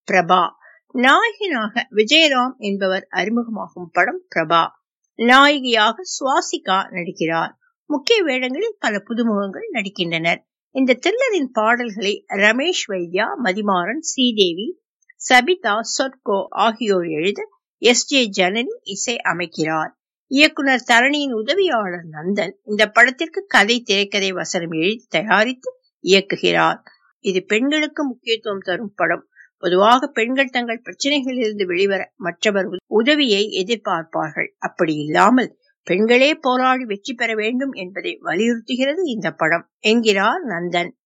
பிரபா நாயகனாக விஜயராம் என்பவர் அறிமுகமாகும் படம் பிரபா நாயகியாக சுவாசிகா நடிக்கிறார் முக்கிய வேடங்களில் பல புதுமுகங்கள் நடிக்கின்றனர் இந்த த்ரில்லரின் பாடல்களை ரமேஷ் வைத்யா மதிமாறன் ஸ்ரீதேவி சபிதா சொட்கோ ஆகியோர் எழுத எஸ் ஜே ஜனனி இசை அமைக்கிறார் இயக்குனர் தரணியின் உதவியாளர் நந்தன் இந்த படத்திற்கு கதை திரைக்கதை வசனம் எழுதி தயாரித்து இயக்குகிறார் இது பெண்களுக்கு முக்கியத்துவம் தரும் படம் பொதுவாக பெண்கள் தங்கள் பிரச்சனைகளிலிருந்து வெளிவர மற்றவர் உதவியை எதிர்பார்ப்பார்கள் அப்படி இல்லாமல் பெண்களே போராடி வெற்றி பெற வேண்டும் என்பதை வலியுறுத்துகிறது இந்த படம் என்கிறார் நந்தன்